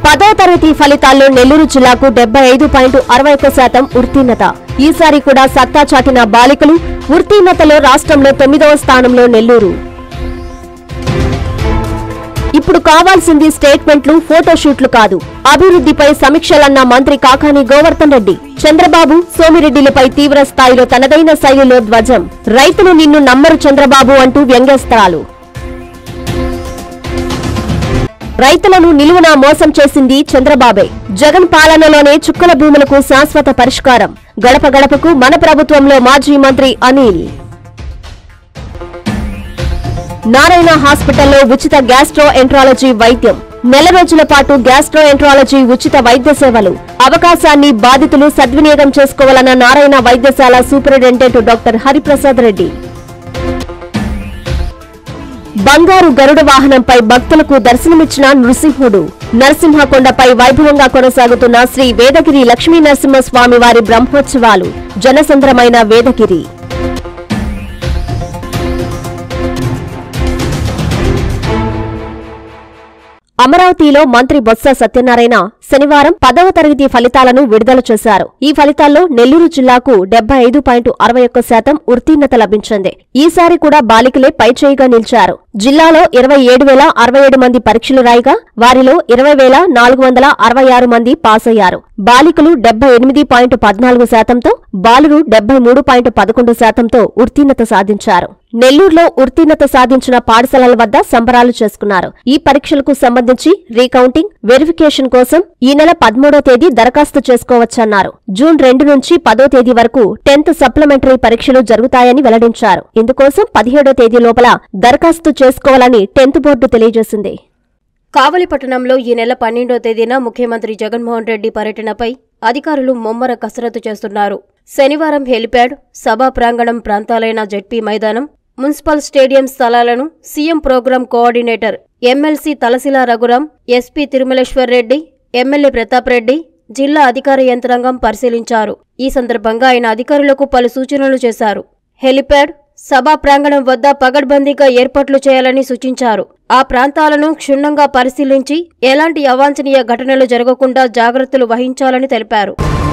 పదో తరగతి ఫలితాల్లో నెల్లూరు జిల్లాకు డెబ్బై ఐదు పాయింట్ అరవై ఒక్క శాతం ఉత్తీర్ణత ఈసారి కూడా సత్తా చాటిన బాలికలు ఉత్తీర్ణతలో రాష్ట్రంలో తొమ్మిదవ స్థానంలో నెల్లూరు ఇప్పుడు కావాల్సింది స్టేట్మెంట్లు ఫోటోషూట్లు కాదు అభివృద్ధిపై సమీక్షలన్న మంత్రి కాకాని గోవర్ధన్ రెడ్డి చంద్రబాబు సోమిరెడ్డిలపై తీవ్ర స్థాయిలో తనదైన శైలిలో ధ్వజం రైతులు నిన్ను నమ్మరు చంద్రబాబు అంటూ వ్యంగ్యస్త్రాలు రైతులను నిలువునా మోసం చేసింది చంద్రబాబే జగన్ పాలనలోనే చుక్కల భూములకు శాశ్వత పరిష్కారం గడప గడపకు మన ప్రభుత్వంలో మాజీ మంత్రి అనిల్ నారాయణ హాస్పిటల్లో ఉచిత గ్యాస్ట్రో ఎంట్రాలజీ వైద్యం నెల రోజుల పాటు గ్యాస్ట్రో ఎంట్రాలజీ ఉచిత వైద్య సేవలు అవకాశాన్ని బాధితులు సద్వినియోగం చేసుకోవాలన్న నారాయణ వైద్యశాల సూపరింటెండెంట్ డాక్టర్ హరిప్రసాద్ రెడ్డి బంగారు గరుడ వాహనంపై భక్తులకు దర్శనమిచ్చిన నృసింహుడు నరసింహకొండపై వైభవంగా కొనసాగుతున్న శ్రీ వేదగిరి లక్ష్మీ నరసింహస్వామి వారి బ్రహ్మోత్సవాలు జనసంద్రమైన వేదగిరి అమరావతిలో మంత్రి బొత్స సత్యనారాయణ శనివారం పదవ తరగతి ఫలితాలను విడుదల చేశారు ఈ ఫలితాల్లో నెల్లూరు జిల్లాకు డెబ్బై ఐదు పాయింట్ అరవై ఒక్క శాతం ఉత్తీర్ణత లభించింది ఈసారి కూడా బాలికలే పైచేయిగా నిలిచారు జిల్లాలో ఇరవై ఏడు వేల అరవై ఏడు మంది పరీక్షలు రాయగా వారిలో ఇరవై వేల నాలుగు వందల అరవై ఆరు మంది పాస్ అయ్యారు బాలికలు డెబ్బై ఎనిమిది పాయింట్ పద్నాలుగు శాతంతో బాలురు డెబ్బై మూడు పాయింట్ పదకొండు శాతంతో ఉత్తీర్ణత సాధించారు నెల్లూరులో ఉత్తీర్ణత సాధించిన పాఠశాలల వద్ద సంబరాలు చేసుకున్నారు ఈ పరీక్షలకు సంబంధించి రీకౌంటింగ్ వెరిఫికేషన్ కోసం ఈ నెల పదమూడో తేదీ దరఖాస్తు చేసుకోవచ్చన్నారు జూన్ రెండు నుంచి పదో తేదీ వరకు టెన్త్ సప్లిమెంటరీ పరీక్షలు జరుగుతాయని వెల్లడించారు ఇందుకోసం పదిహేడో తేదీ లోపల దరఖాస్తు చేసుకోవాలని టెన్త్ బోర్డు తెలియజేసింది కావలిపట్టణంలో ఈ నెల పన్నెండో తేదీన ముఖ్యమంత్రి జగన్మోహన్ రెడ్డి పర్యటనపై అధికారులు ముమ్మర కసరత్తు చేస్తున్నారు శనివారం హెలిప్యాడ్ సభా ప్రాంగణం ప్రాంతాలైన జెడ్పీ మైదానం మున్సిపల్ స్టేడియం స్థలాలను CM program coordinator MLC Talasila Raghuram SP Tirumaleswar Reddy MLA Pratap Reddy జిల్లా అధికార యంత్రాంగం పరిశీలించారు ఈ సందర్భంగా ఆయన అధికారులకు పలు సూచనలు చేశారు హెలిప్యాడ్ సభా ప్రాంగణం వద్ద పగడ్బందీగా ఏర్పాట్లు చేయాలని సూచించారు ఆ ప్రాంతాలను క్షుణ్ణంగా పరిశీలించి ఎలాంటి అవాంఛనీయ ఘటనలు జరగకుండా జాగ్రత్తలు వహించాలని తెలిపారు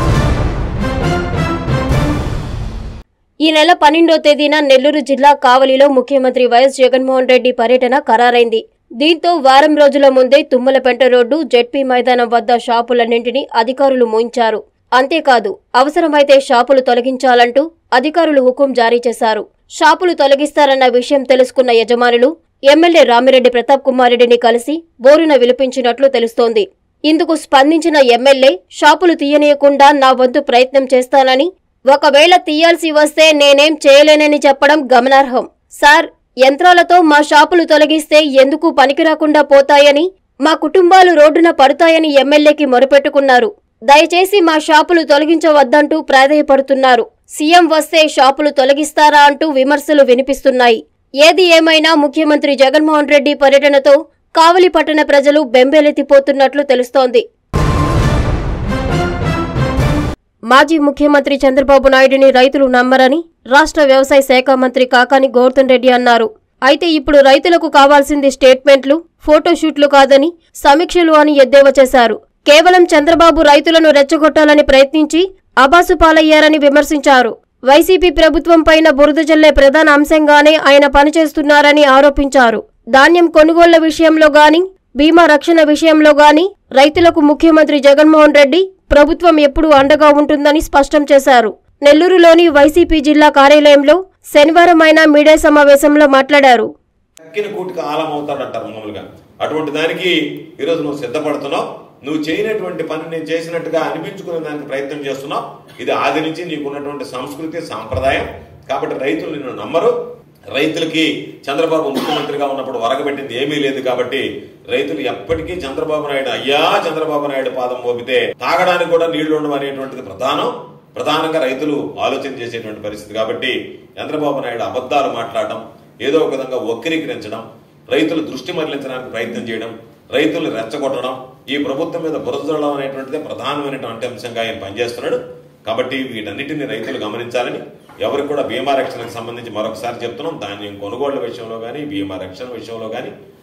ఈ నెల పన్నెండో తేదీన నెల్లూరు జిల్లా కావలిలో ముఖ్యమంత్రి వైఎస్ జగన్మోహన్ రెడ్డి పర్యటన ఖరారైంది దీంతో వారం రోజుల ముందే తుమ్మలపెంట రోడ్డు జెడ్పీ మైదానం వద్ద షాపులన్నింటినీ అధికారులు మూయించారు అంతేకాదు అవసరమైతే షాపులు తొలగించాలంటూ అధికారులు హుకుం జారీ చేశారు షాపులు తొలగిస్తారన్న విషయం తెలుసుకున్న యజమానులు ఎమ్మెల్యే రామిరెడ్డి ప్రతాప్ కుమార్ రెడ్డిని కలిసి బోరున విలిపించినట్లు తెలుస్తోంది ఇందుకు స్పందించిన ఎమ్మెల్యే షాపులు తీయనీయకుండా నా వంతు ప్రయత్నం చేస్తానని ఒకవేళ తీయాల్సి వస్తే నేనేం చేయలేనని చెప్పడం గమనార్హం సార్ యంత్రాలతో మా షాపులు తొలగిస్తే ఎందుకు పనికిరాకుండా పోతాయని మా కుటుంబాలు రోడ్డున పడతాయని ఎమ్మెల్యేకి మొరపెట్టుకున్నారు దయచేసి మా షాపులు తొలగించవద్దంటూ ప్రాధేయపడుతున్నారు సీఎం వస్తే షాపులు తొలగిస్తారా అంటూ విమర్శలు వినిపిస్తున్నాయి ఏది ఏమైనా ముఖ్యమంత్రి జగన్మోహన్ రెడ్డి పర్యటనతో కావలి పట్టణ ప్రజలు బెంబేలెత్తిపోతున్నట్లు తెలుస్తోంది మాజీ ముఖ్యమంత్రి చంద్రబాబు నాయుడిని రైతులు నమ్మరని రాష్ట్ర వ్యవసాయ శాఖ మంత్రి కాకాని గోవర్ధన్ రెడ్డి అన్నారు అయితే ఇప్పుడు రైతులకు కావాల్సింది స్టేట్మెంట్లు ఫోటోషూట్లు కాదని సమీక్షలు అని ఎద్దేవా చేశారు కేవలం చంద్రబాబు రైతులను రెచ్చగొట్టాలని ప్రయత్నించి అబాసు పాలయ్యారని విమర్శించారు వైసీపీ ప్రభుత్వం పైన బురద జల్లే ప్రధాన అంశంగానే ఆయన పనిచేస్తున్నారని ఆరోపించారు ధాన్యం కొనుగోళ్ల విషయంలో గాని బీమా రక్షణ విషయంలో గాని రైతులకు ముఖ్యమంత్రి జగన్మోహన్ రెడ్డి ప్రభుత్వం ఎప్పుడూ అండగా ఉంటుందని స్పష్టం చేశారు నెల్లూరులోని వైసీపీ జిల్లా కార్యాలయంలో శనివారం ఆయన మీడియా సమావేశంలో మాట్లాడారు తక్కిన కూటికి ఆలం అవుతాడంటారు మామూలుగా అటువంటి దానికి ఈరోజు నువ్వు సిద్ధపడుతున్నావు నువ్వు చేయనటువంటి పని నేను చేసినట్టుగా అనిపించుకునే దానికి ప్రయత్నం చేస్తున్నావు ఇది ఆది నుంచి నీకున్నటువంటి సంస్కృతి సాంప్రదాయం కాబట్టి రైతులు నిన్ను నమ్మరు రైతులకి చంద్రబాబు ముఖ్యమంత్రిగా ఉన్నప్పుడు వరగబెట్టింది ఏమీ లేదు కాబట్టి రైతులు ఎప్పటికీ చంద్రబాబు నాయుడు అయ్యా చంద్రబాబు నాయుడు పాదం మోపితే తాగడానికి కూడా నీళ్లు ఉండవు అనేటువంటిది ప్రధానం ప్రధానంగా రైతులు ఆలోచన చేసేటువంటి పరిస్థితి కాబట్టి చంద్రబాబు నాయుడు అబద్ధాలు మాట్లాడటం ఏదో ఒక విధంగా వక్రీకరించడం రైతులు దృష్టి మరలించడానికి ప్రయత్నం చేయడం రైతులు రెచ్చగొట్టడం ఈ ప్రభుత్వం మీద బురదడం అనేటువంటిదే ప్రధానమైనటువంటి అంశంగా ఆయన పనిచేస్తున్నాడు కాబట్టి వీటన్నిటిని రైతులు గమనించాలని ఎవరికి కూడా బీమా రక్షణకు సంబంధించి మరొకసారి చెప్తున్నాం ధాన్యం కొనుగోళ్ల విషయంలో కానీ బీమా రక్షణ విషయంలో కానీ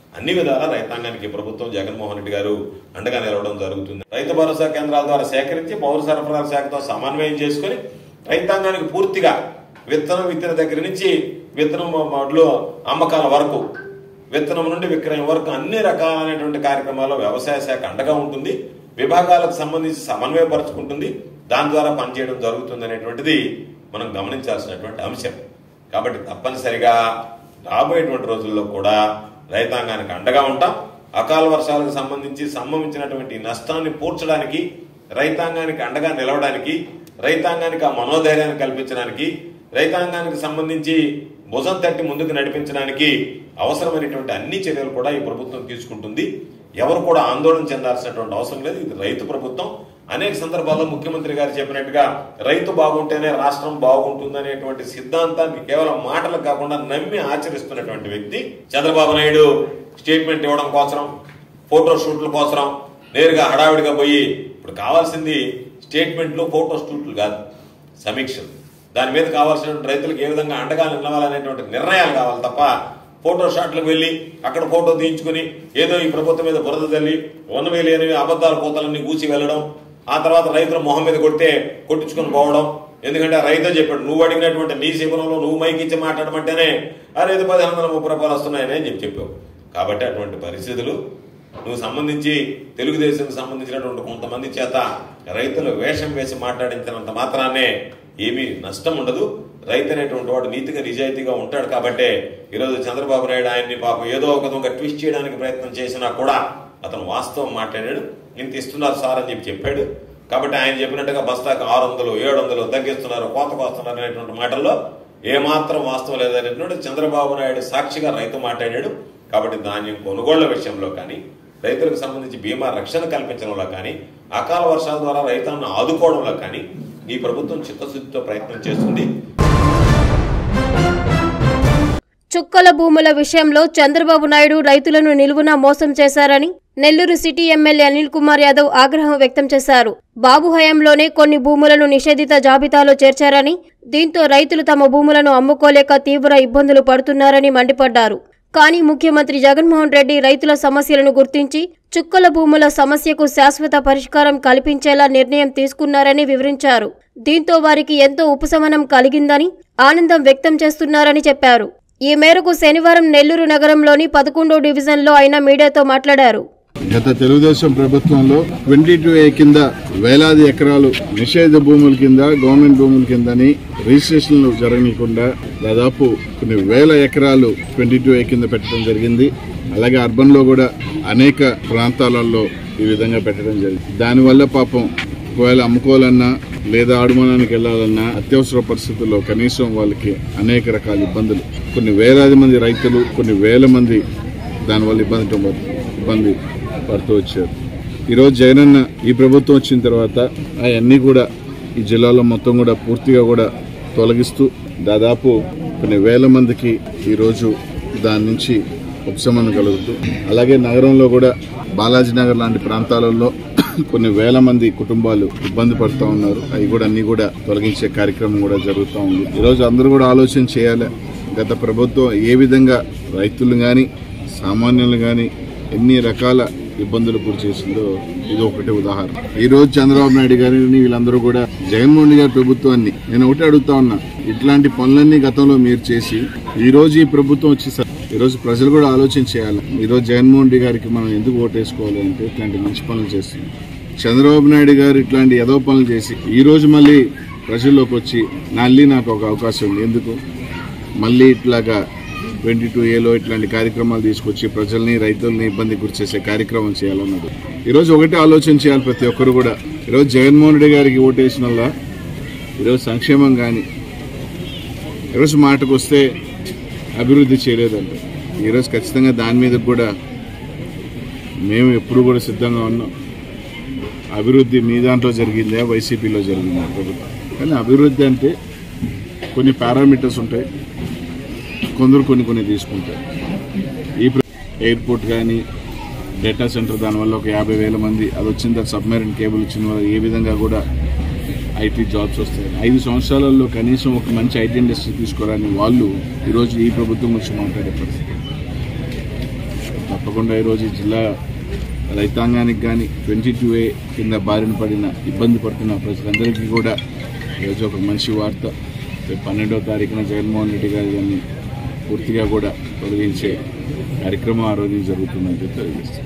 అన్ని విధాలా రైతాంగానికి ప్రభుత్వం జగన్మోహన్ రెడ్డి గారు అండగా నిలవడం జరుగుతుంది రైతు భరోసా కేంద్రాల ద్వారా సేకరించి పౌర సరఫరాల శాఖతో సమన్వయం చేసుకుని రైతాంగానికి పూర్తిగా విత్తనం విత్తన దగ్గర నుంచి విత్తనం వడ్లు అమ్మకాల వరకు విత్తనం నుండి విక్రయం వరకు అన్ని రకాలైనటువంటి కార్యక్రమాల్లో వ్యవసాయ శాఖ అండగా ఉంటుంది విభాగాలకు సంబంధించి సమన్వయపరుచుకుంటుంది దాని ద్వారా పనిచేయడం జరుగుతుంది అనేటువంటిది మనం గమనించాల్సినటువంటి అంశం కాబట్టి తప్పనిసరిగా రాబోయేటువంటి రోజుల్లో కూడా రైతాంగానికి అండగా ఉంటాం అకాల వర్షాలకు సంబంధించి సంభవించినటువంటి నష్టాన్ని పూడ్చడానికి రైతాంగానికి అండగా నిలవడానికి రైతాంగానికి ఆ మనోధైర్యాన్ని కల్పించడానికి రైతాంగానికి సంబంధించి భుజం తట్టి ముందుకు నడిపించడానికి అవసరమైనటువంటి అన్ని చర్యలు కూడా ఈ ప్రభుత్వం తీసుకుంటుంది ఎవరు కూడా ఆందోళన చెందాల్సినటువంటి అవసరం లేదు ఇది రైతు ప్రభుత్వం అనేక సందర్భాల్లో ముఖ్యమంత్రి గారు చెప్పినట్టుగా రైతు బాగుంటేనే రాష్ట్రం బాగుంటుందనేటువంటి సిద్ధాంతాన్ని కేవలం మాటలకు కాకుండా నమ్మి ఆచరిస్తున్నటువంటి వ్యక్తి చంద్రబాబు నాయుడు స్టేట్మెంట్ ఇవ్వడం కోసం ఫోటో షూట్ల కోసం నేరుగా హడావిడిగా పోయి ఇప్పుడు కావాల్సింది స్టేట్మెంట్లు ఫోటో షూట్లు కాదు సమీక్షలు దాని మీద కావాల్సినటువంటి రైతులకు ఏ విధంగా అండగా నిలవాలనేటువంటి నిర్ణయాలు కావాలి తప్ప ఫోటో షాట్లకు వెళ్ళి అక్కడ ఫోటో తీయించుకుని ఏదో ఈ ప్రభుత్వం మీద బురద తల్లి ఉన్నవి లేనివి అబద్ధాల కోతలన్నీ కూసి వెళ్ళడం ఆ తర్వాత రైతుల మొహం మీద కొడితే కొట్టించుకొని పోవడం ఎందుకంటే ఆ రైతే చెప్పాడు నువ్వు అడిగినటువంటి నీ శిబిరంలో నువ్వు మైకిచ్చి మాట్లాడమంటేనే ఆ రైతు పదిహేను వందల ముప్పై రూపాయలు వస్తున్నాయని అని చెప్పి చెప్పావు కాబట్టి అటువంటి పరిస్థితులు నువ్వు సంబంధించి తెలుగుదేశం సంబంధించినటువంటి కొంతమంది చేత రైతులు వేషం వేసి మాట్లాడించినంత మాత్రాన్నే ఏమీ నష్టం ఉండదు రైతు అనేటువంటి వాడు నీతిగా నిజాయితీగా ఉంటాడు కాబట్టే ఈరోజు చంద్రబాబు నాయుడు ఆయన్ని పాపం ఏదో ఒక విధంగా ట్విస్ట్ చేయడానికి ప్రయత్నం చేసినా కూడా అతను వాస్తవం మాట్లాడాడు ఇంత ఇస్తున్నారు సార్ అని చెప్పి చెప్పాడు కాబట్టి ఆయన చెప్పినట్టుగా బస్తాకు ఆరు వందలు ఏడు వందలు తగ్గిస్తున్నారు కోతకు వస్తున్నారు అనేటువంటి మాటల్లో ఏమాత్రం వాస్తవం లేదనేటువంటి చంద్రబాబు నాయుడు సాక్షిగా రైతు మాట్లాడాడు కాబట్టి ధాన్యం కొనుగోళ్ల విషయంలో కానీ రైతులకు సంబంధించి బీమా రక్షణ కల్పించడంలో కానీ అకాల వర్షాల ద్వారా రైతాన్ని ఆదుకోవడంలో కానీ ఈ ప్రభుత్వం చిత్తశుద్ధితో ప్రయత్నం చేస్తుంది చుక్కల భూముల విషయంలో చంద్రబాబు నాయుడు రైతులను నిలువునా మోసం చేశారని నెల్లూరు సిటీ ఎమ్మెల్యే అనిల్ కుమార్ యాదవ్ ఆగ్రహం వ్యక్తం చేశారు బాబు హయాంలోనే కొన్ని భూములను నిషేధిత జాబితాలో చేర్చారని దీంతో రైతులు తమ భూములను అమ్ముకోలేక తీవ్ర ఇబ్బందులు పడుతున్నారని మండిపడ్డారు కానీ ముఖ్యమంత్రి జగన్మోహన్ రెడ్డి రైతుల సమస్యలను గుర్తించి చుక్కల భూముల సమస్యకు శాశ్వత పరిష్కారం కల్పించేలా నిర్ణయం తీసుకున్నారని వివరించారు దీంతో వారికి ఎంతో ఉపశమనం కలిగిందని ఆనందం వ్యక్తం చేస్తున్నారని చెప్పారు ఈ మేరకు శనివారం నెల్లూరు నగరంలోని పదకొండో డివిజన్లో ఆయన మీడియాతో మాట్లాడారు గత తెలుగుదేశం ప్రభుత్వంలో ట్వంటీ టూ ఏ కింద వేలాది ఎకరాలు నిషేధ భూముల కింద గవర్నమెంట్ భూముల కిందని రిజిస్ట్రేషన్లు జరగనీయకుండా దాదాపు కొన్ని వేల ఎకరాలు ట్వంటీ టూ ఏ కింద పెట్టడం జరిగింది అలాగే అర్బన్ లో కూడా అనేక ప్రాంతాలలో ఈ విధంగా పెట్టడం జరిగింది దానివల్ల పాపం ఒకవేళ అమ్ముకోవాలన్నా లేదా ఆడుమనానికి వెళ్ళాలన్నా అత్యవసర పరిస్థితుల్లో కనీసం వాళ్ళకి అనేక రకాల ఇబ్బందులు కొన్ని వేలాది మంది రైతులు కొన్ని వేల మంది దానివల్ల ఇబ్బంది ఇబ్బంది పడుతూ వచ్చారు ఈరోజు జగనన్న ఈ ప్రభుత్వం వచ్చిన తర్వాత అవన్నీ కూడా ఈ జిల్లాలో మొత్తం కూడా పూర్తిగా కూడా తొలగిస్తూ దాదాపు కొన్ని వేల మందికి ఈరోజు దాని నుంచి ఉపశమనం కలుగుతూ అలాగే నగరంలో కూడా బాలాజీ నగర్ లాంటి ప్రాంతాలలో కొన్ని వేల మంది కుటుంబాలు ఇబ్బంది పడుతూ ఉన్నారు అవి కూడా అన్ని కూడా తొలగించే కార్యక్రమం కూడా జరుగుతూ ఉంది ఈరోజు అందరూ కూడా ఆలోచన చేయాలి గత ప్రభుత్వం ఏ విధంగా రైతులు కానీ సామాన్యులు కానీ ఎన్ని రకాల ఇబ్బందులు గురి చేసిందో ఇది ఒకటి ఉదాహరణ ఈ రోజు చంద్రబాబు నాయుడు గారిని వీళ్ళందరూ కూడా జగన్మోహన్ రెడ్డి గారి ప్రభుత్వాన్ని నేను ఒకటి అడుగుతా ఉన్నా ఇట్లాంటి పనులన్నీ గతంలో మీరు చేసి ఈ రోజు ఈ ప్రభుత్వం వచ్చేసరి ఈ రోజు ప్రజలు కూడా ఆలోచన చేయాలి ఈ రోజు జగన్మోహన్ రెడ్డి గారికి మనం ఎందుకు ఓటేసుకోవాలి అంటే ఇట్లాంటి మంచి పనులు చేస్తుంది చంద్రబాబు నాయుడు గారు ఇట్లాంటి ఏదో పనులు చేసి ఈ రోజు మళ్ళీ ప్రజల్లోకి వచ్చి మళ్ళీ నాకు ఒక అవకాశం ఉంది ఎందుకు మళ్ళీ ఇట్లాగా ట్వంటీ టూ ఏలో ఇట్లాంటి కార్యక్రమాలు తీసుకొచ్చి ప్రజల్ని రైతుల్ని ఇబ్బంది గురి చేసే కార్యక్రమం చేయాలన్నది ఈరోజు ఒకటే ఆలోచన చేయాలి ప్రతి ఒక్కరు కూడా ఈరోజు జగన్మోహన్ రెడ్డి గారికి ఓటేసిన వల్ల ఈరోజు సంక్షేమం కానీ ఈరోజు మాటకు వస్తే అభివృద్ధి చేయలేదంట ఈరోజు ఖచ్చితంగా దాని మీద కూడా మేము ఎప్పుడు కూడా సిద్ధంగా ఉన్నాం అభివృద్ధి మీ దాంట్లో జరిగిందా వైసీపీలో జరిగిందా ప్రభుత్వం కానీ అభివృద్ధి అంటే కొన్ని పారామీటర్స్ ఉంటాయి కొందరు కొన్ని కొన్ని తీసుకుంటారు ఈ ప్ర- ఎయిర్పోర్ట్ కానీ డేటా సెంటర్ దానివల్ల ఒక యాభై వేల మంది అది వచ్చిన తర్వాత సబ్మెరీన్ కేబుల్ వచ్చిన వల్ల ఏ విధంగా కూడా ఐటీ జాబ్స్ వస్తాయి ఐదు సంవత్సరాలలో కనీసం ఒక మంచి ఐటీ ఇండస్ట్రీ తీసుకోవాలని వాళ్ళు ఈరోజు ఈ ప్రభుత్వం వచ్చి మాట్లాడే పరిస్థితి తప్పకుండా ఈరోజు ఈ జిల్లా రైతాంగానికి కానీ ట్వంటీ టూ ఏ కింద బారిన పడిన ఇబ్బంది పడుతున్న ప్రజలందరికీ కూడా ఈరోజు ఒక మంచి వార్త రేపు పన్నెండవ తారీఖున జగన్మోహన్ రెడ్డి గారి గారిని పూర్తిగా కూడా తొలగించే కార్యక్రమం ఆ రోజు జరుగుతుందని చెప్పి తెలియజేస్తాను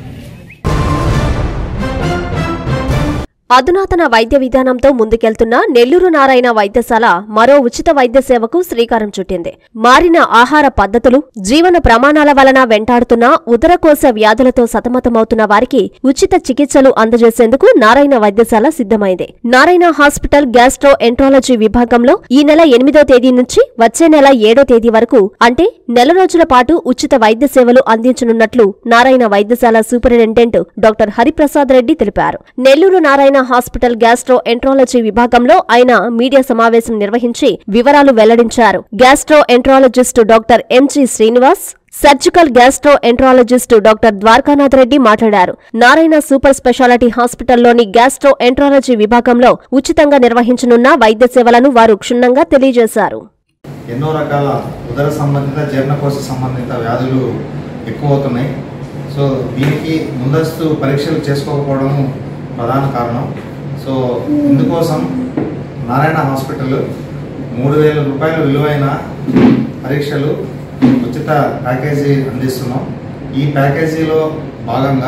అధునాతన వైద్య విధానంతో ముందుకెళ్తున్న నెల్లూరు నారాయణ వైద్యశాల మరో ఉచిత వైద్య సేవకు శ్రీకారం చుట్టింది మారిన ఆహార పద్ధతులు జీవన ప్రమాణాల వలన వెంటాడుతున్న ఉదరకోశ వ్యాధులతో సతమతమవుతున్న వారికి ఉచిత చికిత్సలు అందజేసేందుకు నారాయణ వైద్యశాల సిద్ధమైంది నారాయణ హాస్పిటల్ గ్యాస్ట్రో ఎంట్రాలజీ విభాగంలో ఈ నెల ఎనిమిదో తేదీ నుంచి వచ్చే నెల ఏడో తేదీ వరకు అంటే నెల రోజుల పాటు ఉచిత వైద్య సేవలు అందించనున్నట్లు నారాయణ వైద్యశాల సూపరింటెండెంట్ డాక్టర్ హరిప్రసాద్ రెడ్డి తెలిపారు Nellore Narayana hospital gastroenterology విభాగంలో ఆయన మీడియా సమావేశం నిర్వహించి వివరాలు వెల్లడించారు gastroenterologist doctor MG Srinivas surgical gastroenterologist doctor Dwarakanath Reddy మాట్లాడారు నారాయణ సూపర్ స్పెషాలిటీ హాస్పిటల్లోని గ్యాస్ట్రో ఎంట్రాలజీ విభాగంలో ఉచితంగా నిర్వహించనున్న వైద్య సేవలను వారు క్షుణ్ణంగా తెలియజేశారు ఎన్నో రకాల ఉదర సంబంధిత జీర్ణకోశ సంబంధిత వ్యాధులు ఎక్కువ అవుతున్నాయి సో దీనికి ముందస్తు పరీక్షలు చేసుకోకపోవడం ప్రధాన కారణం సో ఇందుకోసం నారాయణ హాస్పిటల్ మూడు వేల రూపాయల విలువైన పరీక్షలు ఉచిత ప్యాకేజీ అందిస్తున్నాం ఈ ప్యాకేజీలో భాగంగా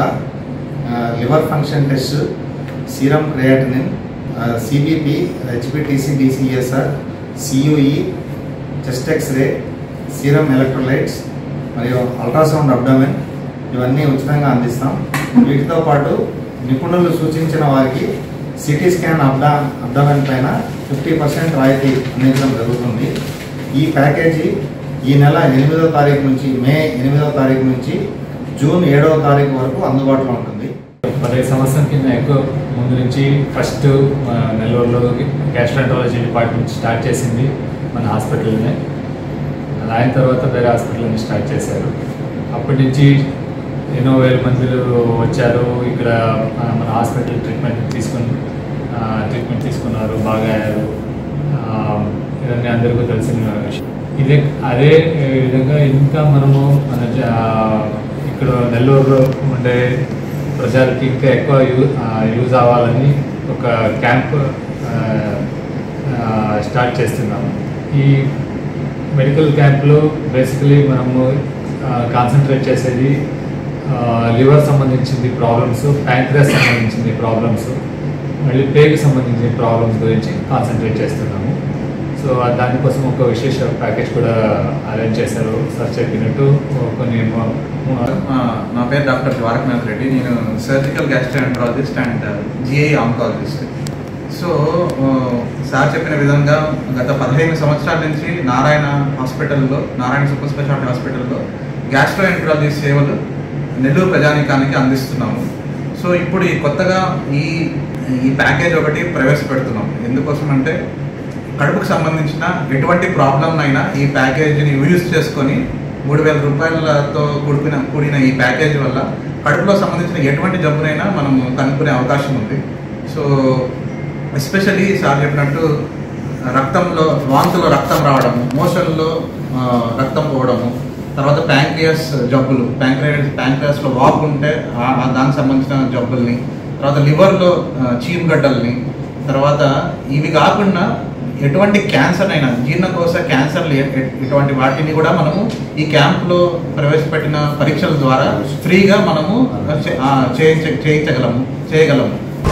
liver function test serum creatinine CBP HPTC DCSR CUE chest x ray serum electrolytes మరియు అల్ట్రాసౌండ్ అబ్డమెన్ ఇవన్నీ ఉచితంగా అందిస్తాం వీటితో పాటు నిపుణులు సూచించిన వారికి సిటీ స్కాన్ అబ్డా అబ్డమెన్ పైన ఫిఫ్టీ పర్సెంట్ రాయితీ అందించడం జరుగుతుంది ఈ ప్యాకేజీ ఈ నెల ఎనిమిదో తారీఖు నుంచి మే ఎనిమిదో తారీఖు నుంచి జూన్ ఏడవ తారీఖు వరకు అందుబాటులో ఉంటుంది పదహైదు సంవత్సరం కింద ఎక్కువ ముందు నుంచి ఫస్ట్ ఆ, నెల్లూరులో గ్యాస్ట్రాంటాలజీ డిపార్ట్మెంట్ స్టార్ట్ చేసింది మన హాస్పిటల్నే అది అయిన తర్వాత వేరే హాస్పిటల్ని స్టార్ట్ చేశారు అప్పటి నుంచి ఎన్నో వేల మందిలు వచ్చారు ఇక్కడ ఆ, మన హాస్పిటల్ ట్రీట్మెంట్ తీసుకుని ఆ, ట్రీట్మెంట్ తీసుకున్నారు బాగా అయ్యారు ఆ, ఇవన్నీ అందరికీ తెలిసిన విషయం ఇదే అదే విధంగా ఇంకా మనము మన జ- ఇక్కడ నెల్లూరులో ఉండే ప్రజలకి ఇంకా ఎక్కువ యూ ఆ, యూజ్ అవ్వాలని ఒక క్యాంప్ ఆ, ఆ, స్టార్ట్ చేస్తున్నాము ఈ మెడికల్ క్యాంప్లో బేసికలీ మనము కాన్సన్ట్రేట్ చేసేది లివర్ సంబంధించింది ప్రాబ్లమ్స్ ప్యాంక్రస్ సంబంధించింది ప్రాబ్లమ్స్ మళ్ళీ పేగు సంబంధించిన ప్రాబ్లమ్స్ గురించి కాన్సన్ట్రేట్ చేస్తున్నాము సో దానికోసం ఒక విశేష ప్యాకేజ్ కూడా అరేంజ్ చేశారు సార్ చెప్పినట్టు కొన్ని మ- మ- ఆ, నా పేరు డాక్టర్ ద్వారకనాథ్ రెడ్డి నేను surgical gastroenterologist and GI oncologist so ఆ, సార్ చెప్పిన విధంగా గత పదిహేను సంవత్సరాల నుంచి నారాయణ హాస్పిటల్లో నారాయణ సూపర్ స్పెషాలిటీ హాస్పిటల్లో గ్యాస్ట్రోఎంట్రాలజీ సేవలు నెల్లూరు ప్రజానీకానికి అందిస్తున్నాము సో ఇప్పుడు ఈ కొత్తగా ఈ ఈ ప్యాకేజ్ ఒకటి ప్రవేశపెడుతున్నాం ఎందుకోసం అంటే కడుపుకు సంబంధించిన ఎటువంటి ప్రాబ్లం అయినా ఈ ప్యాకేజీని యూజ్ చేసుకొని మూడు వేల రూపాయలతో కూడిన కూడిన ఈ ప్యాకేజ్ వల్ల కడుపులో సంబంధించిన ఎటువంటి జబ్బునైనా మనము కనుక్కునే అవకాశం ఉంది సో ఎస్పెషల్లీ సార్ చెప్పినట్టు రక్తంలో వాంతులో రక్తం రావడము మోషన్లో ఆ, రక్తం పోవడము తర్వాత ప్యాంక్రియాస్ జబ్బులు ప్యాంక్రియాస్ ప్యాంక్రియాస్లో వాపు ఉంటే ఆ- ఆ దానికి సంబంధించిన జబ్బుల్ని తర్వాత లివర్లో చీమగడ్డల్ని తర్వాత ఇవి కాకుండా ఎటువంటి క్యాన్సర్ అయినా జీర్ణకోశ క్యాన్సర్లు ఎ- ఎ- ఇటువంటి వాటిని కూడా మనము ఈ క్యాంప్లో ప్రవేశపెట్టిన పరీక్షల ద్వారా ఫ్రీగా మనము చే- ఆ, చేయించ చేయించగలము చేయగలము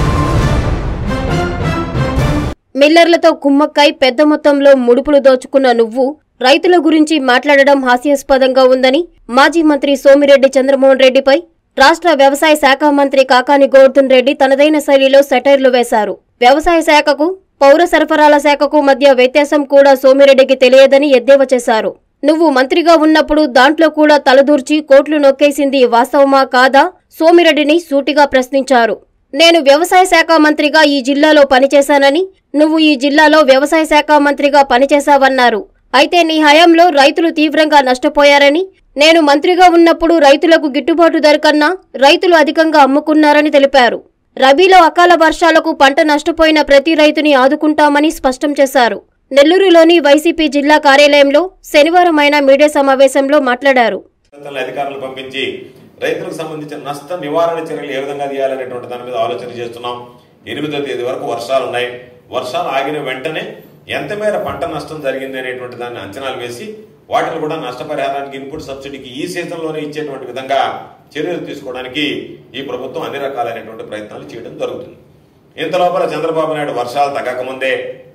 మిల్లర్లతో కుమ్మక్కై పెద్ద మొత్తంలో ముడుపులు దోచుకున్న నువ్వు రైతుల గురించి మాట్లాడడం హాస్యాస్పదంగా ఉందని మాజీ మంత్రి సోమిరెడ్డి చంద్రమోహన్ రెడ్డిపై రాష్ట్ర వ్యవసాయ శాఖ మంత్రి కాకాని గోవర్ధన్ రెడ్డి తనదైన శైలిలో సెటైర్లు వేశారు వ్యవసాయ శాఖకు పౌర సరఫరాల శాఖకు మధ్య వ్యత్యాసం కూడా సోమిరెడ్డికి తెలియదని ఎద్దేవా చేశారు నువ్వు మంత్రిగా ఉన్నప్పుడు దాంట్లో కూడా తలదూర్చి కోట్లు నొక్కేసింది వాస్తవమా కాదా సోమిరెడ్డిని సూటిగా ప్రశ్నించారు నేను వ్యవసాయ శాఖ మంత్రిగా ఈ జిల్లాలో పనిచేశానని నువ్వు ఈ జిల్లాలో వ్యవసాయ శాఖ మంత్రిగా పనిచేశావన్నారు అయితే నీ హయాంలో రైతులు తీవ్రంగా నష్టపోయారని నేను మంత్రిగా ఉన్నప్పుడు రైతులకు గిట్టుబాటు ధర కన్నా రైతులు అధికంగా అమ్ముకున్నారని తెలిపారు రబీలో అకాల వర్షాలకు పంట నష్టపోయిన ప్రతి రైతుని ఆదుకుంటామని స్పష్టం చేశారు నెల్లూరులోని వైసీపీ జిల్లా కార్యాలయంలో శనివారం ఆయన మీడియా సమావేశంలో మాట్లాడారు సంస్థల అధికారులు పంపించి రైతులకు సంబంధించిన నష్ట నివారణ చర్యలు ఏ విధంగా తీయాలనేటువంటి దాని మీద ఆలోచన చేస్తున్నాం ఎనిమిదో తేదీ వరకు వర్షాలు ఉన్నాయి వర్షాలు ఆగిన వెంటనే ఎంత మేర పంట నష్టం జరిగింది అనేటువంటి దాన్ని అంచనాలు వేసి వాటిని కూడా నష్టపరిహారానికి ఇన్పుట్ సబ్సిడీకి ఈ సీజన్లోనే ఇచ్చేటువంటి విధంగా చర్యలు తీసుకోవడానికి ఈ ప్రభుత్వం అన్ని రకాలైనటువంటి ప్రయత్నాలు చేయడం జరుగుతుంది ఇంత లోపల చంద్రబాబు నాయుడు వర్షాలు తగ్గకముందే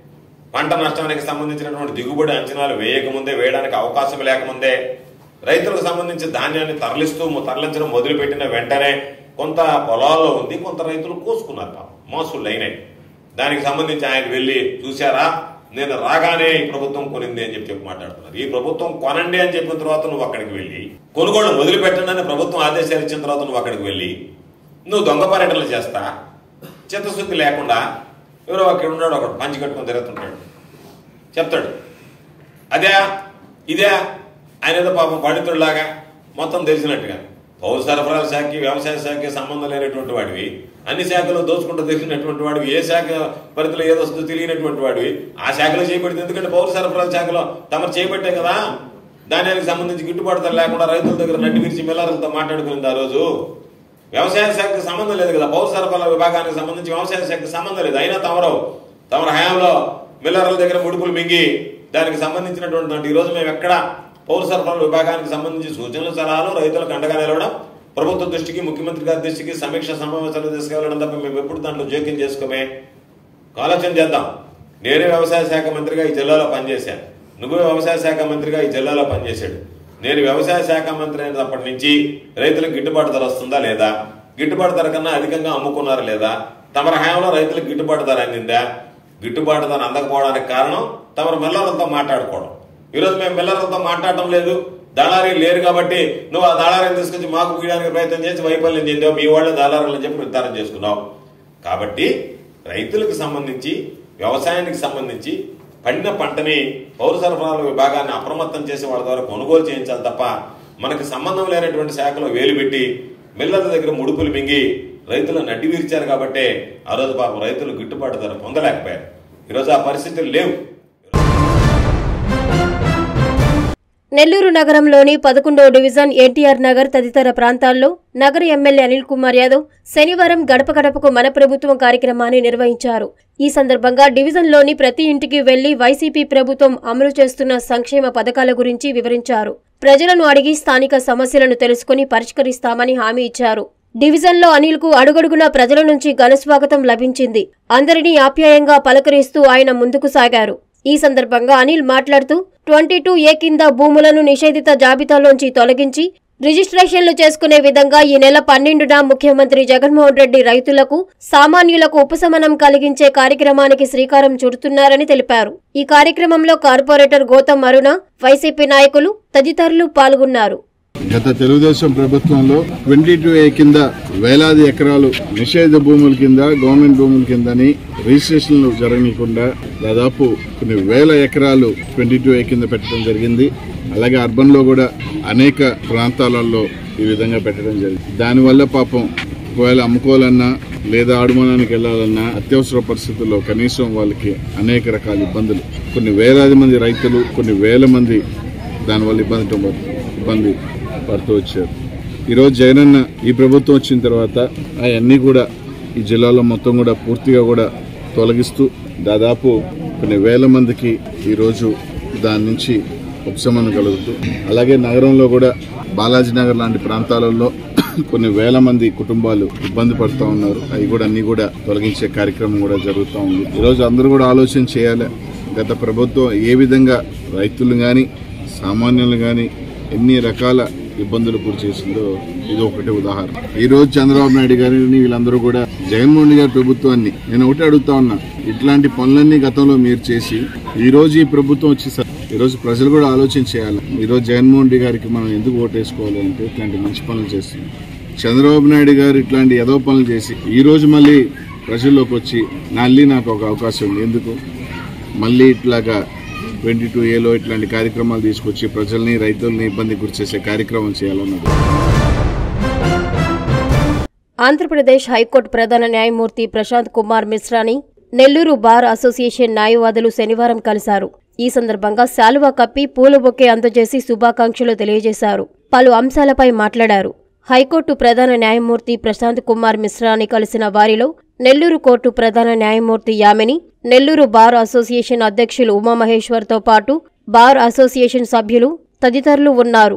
పంట నష్టానికి సంబంధించినటువంటి దిగుబడి అంచనాలు వేయకముందే వేయడానికి అవకాశం లేకముందే రైతులకు సంబంధించి ధాన్యాన్ని తరలిస్తూ తరలించడం మొదలుపెట్టిన వెంటనే కొంత పొలాల్లో ఉంది కొంత రైతులు కోసుకున్నారు పాపం మోసుళ్ళు అయినాయి దానికి సంబంధించి ఆయన వెళ్ళి చూశారా నేను రాగానే ఈ ప్రభుత్వం కొనింది అని చెప్పి చెప్పి మాట్లాడుతున్నారు ఈ ప్రభుత్వం కొనండి అని చెప్పిన తర్వాత నువ్వు అక్కడికి వెళ్ళి కొనుగోలు మొదలు పెట్టండి అని ప్రభుత్వం ఆదేశాలు ఇచ్చిన తర్వాత నువ్వు అక్కడికి వెళ్ళి నువ్వు దొంగ పర్యటనలు చేస్తా చిత్తశుద్ధి లేకుండా ఎవరో అక్కడ ఉన్నాడు ఒకడు పంచి కట్టుకొని తిరుగుతుంటాడు చెప్తాడు అదే ఇదే ఆయన ఏదో పాపం పండితుడిలాగా మొత్తం తెలిసినట్టుగా పౌర సరఫరాల శాఖకి వ్యవసాయ శాఖకి సంబంధం లేనటువంటి వాడివి అన్ని శాఖలు దోచుకుంటూ తెలిసినటువంటి వాడివి ఏ శాఖ పరిధిలో ఏదో వస్తుందో తెలియనటువంటి వాడివి ఆ శాఖలో చేయబడింది ఎందుకంటే పౌర సరఫరాల శాఖలో తమరు చేయబట్టే కదా ధాన్యానికి సంబంధించి గిట్టుబాటు ధర లేకుండా రైతుల దగ్గర నడ్డి విరిచి మిల్లర్లతో మాట్లాడుకునింది ఆ రోజు వ్యవసాయ శాఖకి సంబంధం లేదు కదా పౌర సరఫరాల విభాగానికి సంబంధించి వ్యవసాయ శాఖకి సంబంధం లేదు అయినా తమరు తమరు హయాంలో మిల్లర్ల దగ్గర ముడుపులు మింగి దానికి సంబంధించినటువంటి దాంట్లో ఈ రోజు మేము ఎక్కడ పౌర సరఫరాల విభాగానికి సంబంధించి సూచనలు సలహాలు రైతులకు అండగా నిలవడం ప్రభుత్వ దృష్టికి ముఖ్యమంత్రి గారి దృష్టికి సమీక్ష సమావేశాలు తీసుకెళ్లడం తప్ప మేము ఎప్పుడు దాంట్లో జోక్యం చేసుకోమే ఆలోచన చేద్దాం నేనే వ్యవసాయ శాఖ మంత్రిగా ఈ జిల్లాలో పనిచేశాను నువ్వు వ్యవసాయ శాఖ మంత్రిగా ఈ జిల్లాలో పనిచేశాడు నేను వ్యవసాయ శాఖ మంత్రి అయినప్పటి నుంచి రైతులకు గిట్టుబాటు ధర వస్తుందా లేదా గిట్టుబాటు ధర కన్నా అధికంగా అమ్ముకున్నారా లేదా తమర హయాంలో రైతులకు గిట్టుబాటు ధర అందిందా గిట్టుబాటు ధర అందకపోవడానికి కారణం తమరు మిల్లర్లతో మాట్లాడుకోవడం ఈరోజు మేము మిల్లర్లతో మాట్లాడటం లేదు దళారీ లేరు కాబట్టి నువ్వు ఆ దళారీని తీసుకొచ్చి మాకు పీయడానికి ప్రయత్నం చేసి వైఫల్యం చెందావు మీ వాళ్ళే దళారులని చెప్పి నిర్ధారణ చేసుకున్నావు కాబట్టి రైతులకు సంబంధించి వ్యవసాయానికి సంబంధించి పండిన పంటని పౌర సరఫరాల విభాగాన్ని అప్రమత్తం చేసి వాళ్ళ ద్వారా కొనుగోలు చేయించాలి తప్ప మనకి సంబంధం లేనటువంటి శాఖలో వేలు పెట్టి మిల్లర్ల దగ్గర ముడుపులు మింగి రైతులు నడ్డి వీర్చారు కాబట్టే ఆ రోజు పాపం రైతులు గిట్టుబాటు ధర పొందలేకపోయారు ఈరోజు ఆ పరిస్థితులు లేవు నెల్లూరు నగరంలోని పదకొండో డివిజన్ ఎన్టీఆర్ నగర్ తదితర ప్రాంతాల్లో నగర ఎమ్మెల్యే అనిల్ కుమార్ యాదవ్ శనివారం గడప గడపకు మన ప్రభుత్వం కార్యక్రమాన్ని నిర్వహించారు ఈ సందర్భంగా డివిజన్లోని ప్రతి ఇంటికి వెళ్లి వైసీపీ ప్రభుత్వం అమలు చేస్తున్న సంక్షేమ పథకాల గురించి వివరించారు ప్రజలను అడిగి స్థానిక సమస్యలను తెలుసుకుని పరిష్కరిస్తామని హామీ ఇచ్చారు డివిజన్లో అనిల్ కు అడుగడుగునా ప్రజల నుంచి ఘనస్వాగతం లభించింది అందరినీ ఆప్యాయంగా పలకరిస్తూ ఆయన ముందుకు సాగారు ఈ సందర్భంగా అనిల్ మాట్లాడుతూ ట్వంటీ టూ ఏ కింద భూములను నిషేధిత జాబితాలోంచి తొలగించి రిజిస్ట్రేషన్లు చేసుకునే విధంగా ఈ నెల పన్నెండున ముఖ్యమంత్రి జగన్మోహన్ రెడ్డి రైతులకు సామాన్యులకు ఉపశమనం కలిగించే కార్యక్రమానికి శ్రీకారం చుడుతున్నారని తెలిపారు ఈ కార్యక్రమంలో కార్పొరేటర్ గౌతమ్ అరుణ వైసీపీ నాయకులు తదితరులు పాల్గొన్నారు గత తెలుగుదేశం ప్రభుత్వంలో ట్వంటీ టూ ఏ కింద వేలాది ఎకరాలు నిషేధ భూముల కింద గవర్నమెంట్ భూముల కిందని రిజిస్ట్రేషన్లు జరగనీయకుండా దాదాపు కొన్ని వేల ఎకరాలు ట్వంటీ టూ ఏ కింద పెట్టడం జరిగింది అలాగే అర్బన్ లో కూడా అనేక ప్రాంతాలలో ఈ విధంగా పెట్టడం జరిగింది దానివల్ల పాపం ఒకవేళ అమ్ముకోవాలన్నా లేదా ఆడుమానానికి వెళ్ళాలన్నా అత్యవసర పరిస్థితుల్లో కనీసం వాళ్ళకి అనేక రకాల ఇబ్బందులు కొన్ని వేలాది మంది రైతులు కొన్ని వేల మంది దానివల్ల ఇబ్బంది ఇబ్బంది పడుతూ వచ్చారు ఈరోజు జగనన్న ఈ ప్రభుత్వం వచ్చిన తర్వాత అవన్నీ కూడా ఈ జిల్లాలో మొత్తం కూడా పూర్తిగా కూడా తొలగిస్తూ దాదాపు కొన్ని వేల మందికి ఈరోజు దాని నుంచి ఉపశమనం కలుగుతూ అలాగే నగరంలో కూడా బాలాజీ నగర్ లాంటి ప్రాంతాలలో కొన్ని వేల మంది కుటుంబాలు ఇబ్బంది పడుతూ ఉన్నారు అవి కూడా అన్ని కూడా తొలగించే కార్యక్రమం కూడా జరుగుతూ ఉంది ఈరోజు అందరూ కూడా ఆలోచన చేయాలి గత ప్రభుత్వం ఏ విధంగా రైతులు కానీ సామాన్యులు కానీ ఎన్ని రకాల ఇబ్బందులు గురి చేసిందో ఇది ఒకటి ఉదాహరణ ఈ రోజు చంద్రబాబు నాయుడు గారిని వీళ్ళందరూ కూడా జగన్మోహన్ గారి ప్రభుత్వాన్ని నేను ఒకటి అడుగుతా ఉన్నా ఇట్లాంటి పనులన్నీ గతంలో మీరు చేసి ఈ రోజు ఈ ప్రభుత్వం వచ్చేసరి ఈ రోజు ప్రజలు కూడా ఆలోచన చేయాలి ఈ రోజు జగన్మోహన్ రెడ్డి గారికి మనం ఎందుకు ఓటేసుకోవాలి అంటే ఇట్లాంటి మంచి పనులు చేస్తుంది చంద్రబాబు నాయుడు గారు ఇట్లాంటి ఏదో పనులు చేసి ఈ రోజు మళ్ళీ ప్రజల్లోకి వచ్చి మళ్ళీ నాకు ఒక అవకాశం ఉంది ఎందుకు మళ్ళీ ఇట్లాగా ట్వంటీ టూ ఏలో ఇట్లాంటి కార్యక్రమాలు తీసుకొచ్చి ప్రజల్ని రైతుల్ని ఇబ్బంది గురి చేసే కార్యక్రమం చేయాలన్నది ఆంధ్రప్రదేశ్ హైకోర్టు ప్రధాన న్యాయమూర్తి ప్రశాంత్ కుమార్ మిశ్రాని నెల్లూరు బార్ అసోసియేషన్ న్యాయవాదులు శనివారం కలిశారు ఈ సందర్భంగా శాలువా కప్పి పూల బొకే అందజేసి శుభాకాంక్షలు తెలియజేశారు పలు అంశాలపై మాట్లాడారు హైకోర్టు ప్రధాన న్యాయమూర్తి ప్రశాంత్ కుమార్ మిశ్రాని కలిసిన వారిలో నెల్లూరు కోర్టు ప్రధాన న్యాయమూర్తి యామిని నెల్లూరు బార్ అసోసియేషన్ అధ్యక్షులు ఉమామహేశ్వర్తో పాటు బార్ అసోసియేషన్ సభ్యులు తదితరులు ఉన్నారు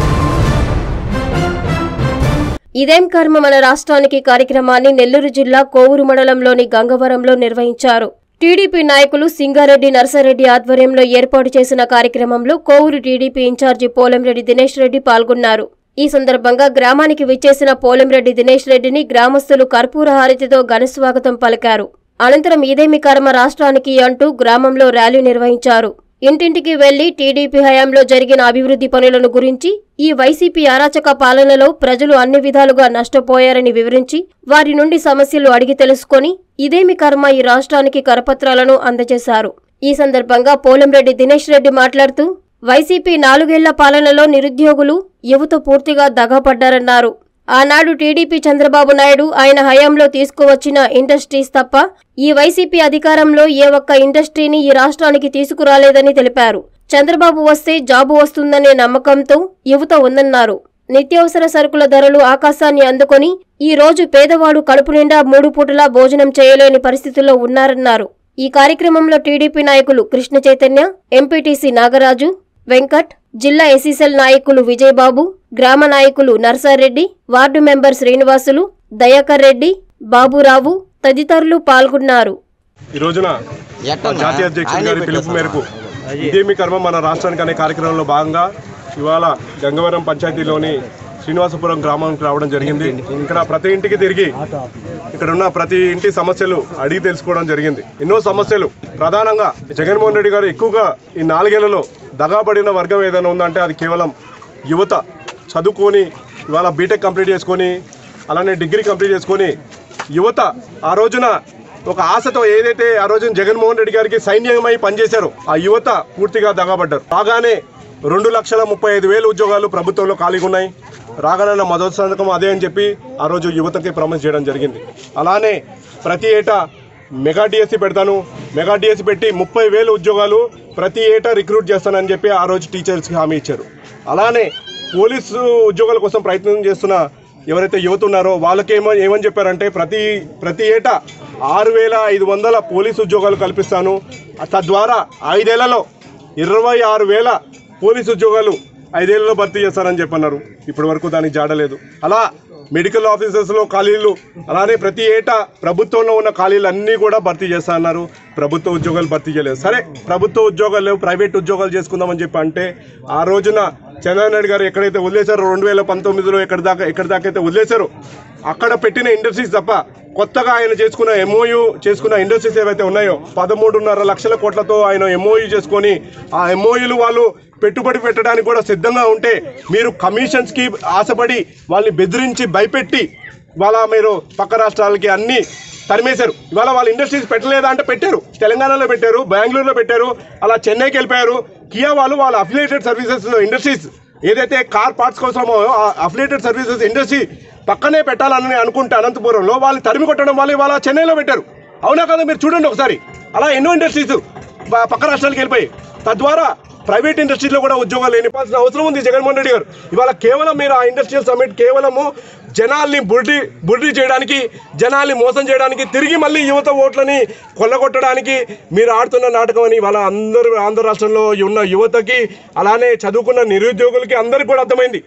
ఇదేం కర్మ మన రాష్ట్రానికి కార్యక్రమాన్ని నెల్లూరు జిల్లా కోవూరు మండలంలోని గంగవరంలో నిర్వహించారు టీడీపీ నాయకులు సింగారెడ్డి నర్సారెడ్డి ఆధ్వర్యంలో ఏర్పాటు చేసిన కార్యక్రమంలో కోవూరు టీడీపీ ఇన్ఛార్జి పోలంరెడ్డి దినేష్ రెడ్డి పాల్గొన్నారు ఈ సందర్భంగా గ్రామానికి విచ్చేసిన పోలంరెడ్డి దినేష్ రెడ్డిని గ్రామస్తులు కర్పూర హారతితో ఘనస్వాగతం పలికారు అనంతరం ఇదేమి కర్మ రాష్ట్రానికి అంటూ గ్రామంలో ర్యాలీ నిర్వహించారు ఇంటింటికి వెళ్లి టీడీపీ హయాంలో జరిగిన అభివృద్ధి పనులను గురించి ఈ వైసీపీ అరాచక పాలనలో ప్రజలు అన్ని విధాలుగా నష్టపోయారని వివరించి వారి నుండి సమస్యలు అడిగి తెలుసుకొని ఇదేమి కర్మ ఈ రాష్ట్రానికి కరపత్రాలను అందజేశారు ఈ సందర్భంగా పోలంరెడ్డి దినేష్ రెడ్డి మాట్లాడుతూ వైసీపీ నాలుగేళ్ల పాలనలో నిరుద్యోగులు యువత పూర్తిగా దగాపడ్డారన్నారు ఆనాడు టీడీపీ చంద్రబాబు నాయుడు ఆయన హయాంలో తీసుకువచ్చిన ఇండస్ట్రీస్ తప్ప ఈ వైసీపీ అధికారంలో ఏ ఒక్క ఇండస్ట్రీని ఈ రాష్ట్రానికి తీసుకురాలేదని తెలిపారు చంద్రబాబు వస్తే జాబు వస్తుందనే నమ్మకంతో యువత ఉందన్నారు నిత్యావసర సరుకుల ధరలు ఆకాశాన్ని అందుకొని ఈ రోజు పేదవాడు కడుపు నిండా మూడు పూటలా భోజనం చేయలేని పరిస్థితుల్లో ఉన్నారన్నారు ఈ కార్యక్రమంలో టీడీపీ నాయకులు కృష్ణ చైతన్య ఎంపీటీసీ నాగరాజు వెంకట్ జిల్లా ఎస్సీసెల్ నాయకులు విజయబాబు గ్రామ నాయకులు నర్సారెడ్డి వార్డు మెంబర్ శ్రీనివాసులు దయాకర్ రెడ్డి బాబురావు తదితరులు పాల్గొన్నారు ఈ రోజున మా జాతీయ అధ్యక్షుడి గారి పిలుపు మేరకు ఇదేమి కర్మ మన రాష్ట్రానికి అనే కార్యక్రమంలో భాగంగా ఇవాళ గంగవరం పంచాయతీలోని శ్రీనివాసపురం గ్రామానికి రావడం జరిగింది ఇక్కడ ప్రతి ఇంటికి తిరిగి ఇక్కడ ఉన్న ప్రతి ఇంటి సమస్యలు అడిగి తెలుసుకోవడం జరిగింది ఎన్నో సమస్యలు ప్రధానంగా జగన్మోహన్ రెడ్డి గారు ఎక్కువగా ఈ నాలుగేళ్లలో దగాపడిన వర్గం ఏదైనా ఉందంటే అది కేవలం యువత చదువుకొని ఇవాళ బీటెక్ కంప్లీట్ చేసుకొని అలానే డిగ్రీ కంప్లీట్ చేసుకొని యువత ఆ రోజున ఒక ఆశతో ఏదైతే ఆ రోజున జగన్మోహన్ రెడ్డి గారికి సైన్యమై పనిచేశారో ఆ యువత పూర్తిగా దగాబడ్డారు బాగానే రెండు లక్షల ముప్పై ఐదు వేల ఉద్యోగాలు ప్రభుత్వంలో ఖాళీగా ఉన్నాయి రాగనన్న మొదటి సంతకం అదే అని చెప్పి ఆ రోజు యువతకి ప్రామిస్ చేయడం జరిగింది అలానే ప్రతి ఏటా మెగా డిఎస్సి పెడతాను మెగా డిఎస్సి పెట్టి ముప్పై వేల ఉద్యోగాలు ప్రతి ఏటా రిక్రూట్ చేస్తానని చెప్పి ఆ రోజు టీచర్స్కి హామీ ఇచ్చారు అలానే పోలీసు ఉద్యోగాల కోసం ప్రయత్నం చేస్తున్న ఎవరైతే యువత ఉన్నారో వాళ్ళకేమో ఏమని చెప్పారంటే ప్రతి ప్రతి ఏటా ఆరు వేల ఐదు వందల పోలీసు ఉద్యోగాలు కల్పిస్తాను తద్వారా ఐదేళ్లలో ఇరవై ఆరు వేల పోలీసు ఉద్యోగాలు ఐదేళ్లలో భర్తీ చేస్తారని చెప్పన్నారు ఇప్పటి వరకు దానికి జాడలేదు అలా మెడికల్ ఆఫీసర్స్లో ఖాళీలు అలానే ప్రతి ఏటా ప్రభుత్వంలో ఉన్న ఖాళీలు అన్నీ కూడా భర్తీ చేస్తా అన్నారు ప్రభుత్వ ఉద్యోగాలు భర్తీ చేయలేదు సరే ప్రభుత్వ ఉద్యోగాలు లేవు ప్రైవేట్ ఉద్యోగాలు చేసుకుందామని చెప్పి అంటే ఆ రోజున చంద్రబాబు నాయుడు గారు ఎక్కడైతే వదిలేశారో రెండు వేల పంతొమ్మిదిలో ఎక్కడి దాకా ఎక్కడి దాకా అయితే వదిలేశారో అక్కడ పెట్టిన ఇండస్ట్రీస్ తప్ప కొత్తగా ఆయన చేసుకున్న ఎంఓయు చేసుకున్న ఇండస్ట్రీస్ ఏవైతే ఉన్నాయో పదమూడున్నర లక్షల కోట్లతో ఆయన ఎంఓయు చేసుకొని ఆ ఎంఓయులు వాళ్ళు పెట్టుబడి పెట్టడానికి కూడా సిద్ధంగా ఉంటే మీరు కమిషన్స్కి ఆశపడి వాళ్ళని బెదిరించి భయపెట్టి ఇవాళ మీరు పక్క రాష్ట్రాలకి అన్ని తరిమేశారు ఇవాళ వాళ్ళ ఇండస్ట్రీస్ పెట్టలేదా అంటే పెట్టారు తెలంగాణలో పెట్టారు బెంగళూరులో పెట్టారు అలా చెన్నైకి వెళ్ళిపోయారు కియా వాళ్ళు వాళ్ళ అఫిలియేటెడ్ సర్వీసెస్ ఇండస్ట్రీస్ ఏదైతే కార్ పార్ట్స్ కోసమో ఆ అఫిలియేటెడ్ సర్వీసెస్ ఇండస్ట్రీ పక్కనే పెట్టాలని అనుకుంటే అనంతపురంలో వాళ్ళు తరిమి కొట్టడం వాళ్ళు ఇవాళ చెన్నైలో పెట్టారు అవునా కదా మీరు చూడండి ఒకసారి అలా ఎన్నో ఇండస్ట్రీస్ ప- పక్క రాష్ట్రాలకు వెళ్ళిపోయి తద్వారా ప్రైవేట్ ఇండస్ట్రీలో కూడా ఉద్యోగాలు నింపాల్సిన అవసరం ఉంది జగన్మోహన్ రెడ్డి గారు ఇవాళ కేవలం మీరు ఆ ఇండస్ట్రియల్ సమ్మిట్ కేవలము జనాల్ని బుర్డి బుర్డి చేయడానికి జనాల్ని మోసం చేయడానికి తిరిగి మళ్ళీ యువత ఓట్లని కొల్లగొట్టడానికి మీరు ఆడుతున్న నాటకం అని ఇవాళ అందరూ ఆంధ్ర రాష్ట్రంలో ఉన్న యువతకి అలానే చదువుకున్న నిరుద్యోగులకి అందరికీ కూడా అర్థమైంది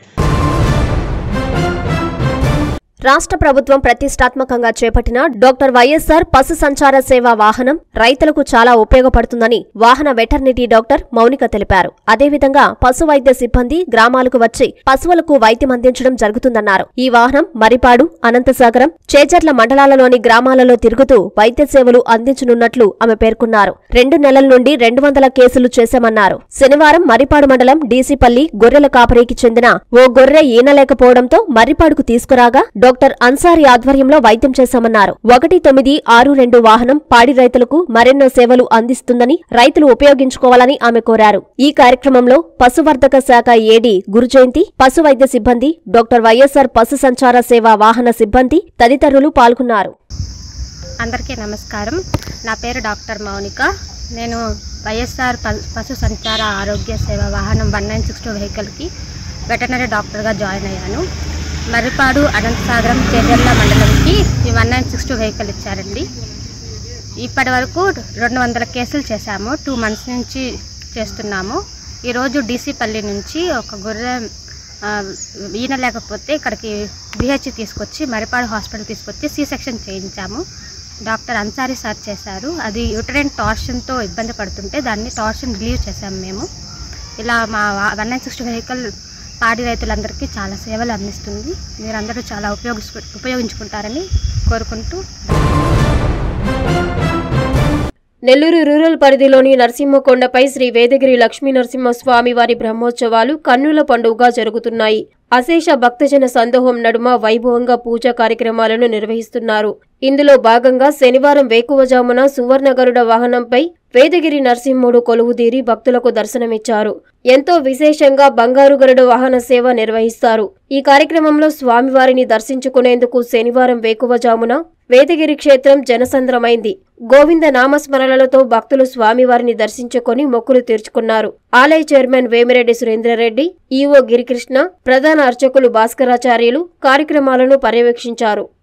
రాష్ట్ర ప్రభుత్వం ప్రతిష్టాత్మకంగా చేపట్టిన డాక్టర్ వైఎస్ఆర్ పశు సంచార సేవా వాహనం రైతులకు చాలా ఉపయోగపడుతుందని వాహన వెటర్నిటీ డాక్టర్ మౌనిక తెలిపారు అదేవిధంగా పశు వైద్య సిబ్బంది గ్రామాలకు వచ్చి పశువులకు వైద్యం అందించడం జరుగుతుందన్నారు ఈ వాహనం మరిపాడు అనంతసాగరం చేజర్ల మండలాలలోని గ్రామాలలో తిరుగుతూ వైద్య సేవలు అందించనున్నట్లు ఆమె పేర్కొన్నారు రెండు నెలల నుండి రెండు వందల కేసులు చేశామన్నారు శనివారం మరిపాడు మండలం డీసీపల్లి గొర్రెల కాపరికి చెందిన ఓ గొర్రె ఈనలేకపోవడంతో మర్రిపాడుకు తీసుకురాగా డాక్టర్ అన్సారీ ఆధ్వర్యంలో వైద్యం చేశామన్నారు ఒకటి తొమ్మిది ఆరు రెండు వాహనం పాడి రైతులకు మరెన్నో సేవలు అందిస్తుందని రైతులు ఉపయోగించుకోవాలని ఆమె కోరారు ఈ కార్యక్రమంలో పశువర్ధక శాఖ ఏడీ గురుజయంతి పశు వైద్య సిబ్బంది డాక్టర్ వైఎస్ఆర్ పశు సంచార సేవా వాహన సిబ్బంది తదితరులు పాల్గొన్నారు అందరికీ నమస్కారం నా పేరు డాక్టర్ మౌనిక నేను వైఎస్ఆర్ ప- పశు సంచార ఆరోగ్య సేవ వాహనం వన్ నైన్ సిక్స్ టూ వెహికల్కి వెటనరీ డాక్టర్గా జాయిన్ అయ్యాను మర్రిపాడు అనంతసాగరం చేజర్ల మండలంకి ఈ one nine six two vehicle ఇచ్చారండి ఇప్పటి వరకు రెండు వందల కేసులు చేశాము టూ మంత్స్ నుంచి చేస్తున్నాము ఈరోజు డీసీపల్లి నుంచి ఒక గొర్రె ఆ, ఈన లేకపోతే ఇక్కడికి బిహెచ్ తీసుకొచ్చి మరిపాడు హాస్పిటల్ తీసుకొచ్చి సి సెక్షన్ చేయించాము డాక్టర్ అన్సారీ సార్ చేశారు అది యూటరైన్ టార్షన్తో ఇబ్బంది పడుతుంటే దాన్ని టార్షన్ రిలీవ్ చేశాము మేము ఇలా మా వన్ నైన్ సిక్స్టీ వెహికల్ పాడి రైతులందరికీ చాలా సేవలు అందిస్తుంది మీరందరూ చాలా ఉపయోగించుకు ఉపయోగించుకుంటారని కోరుకుంటూ నెల్లూరు రూరల్ పరిధిలోని నరసింహకొండపై శ్రీ వేదగిరి లక్ష్మీ నరసింహస్వామి వారి బ్రహ్మోత్సవాలు కన్నుల పండుగగా జరుగుతున్నాయి అశేష భక్తజన సందోహం నడుమ వైభవంగా పూజా కార్యక్రమాలను నిర్వహిస్తున్నారు ఇందులో భాగంగా శనివారం వేకువజామున సువర్ణగరుడ వాహనంపై వేదగిరి నరసింహుడు కొలువుదీరి భక్తులకు దర్శనమిచ్చారు ఎంతో విశేషంగా బంగారు గరుడ వాహన సేవ నిర్వహిస్తారు ఈ కార్యక్రమంలో స్వామివారిని దర్శించుకునేందుకు శనివారం వేకువజామున వేదగిరి క్షేత్రం జనసంద్రమైంది గోవింద నామస్మరణలతో భక్తులు స్వామివారిని దర్శించుకొని మొక్కులు తీర్చుకున్నారు ఆలయ చైర్మన్ వేమిరెడ్డి సురేంద్రరెడ్డి ఈవో గిరికృష్ణ ప్రధాన అర్చకులు భాస్కరాచార్యులు కార్యక్రమాలను పర్యవేక్షించారు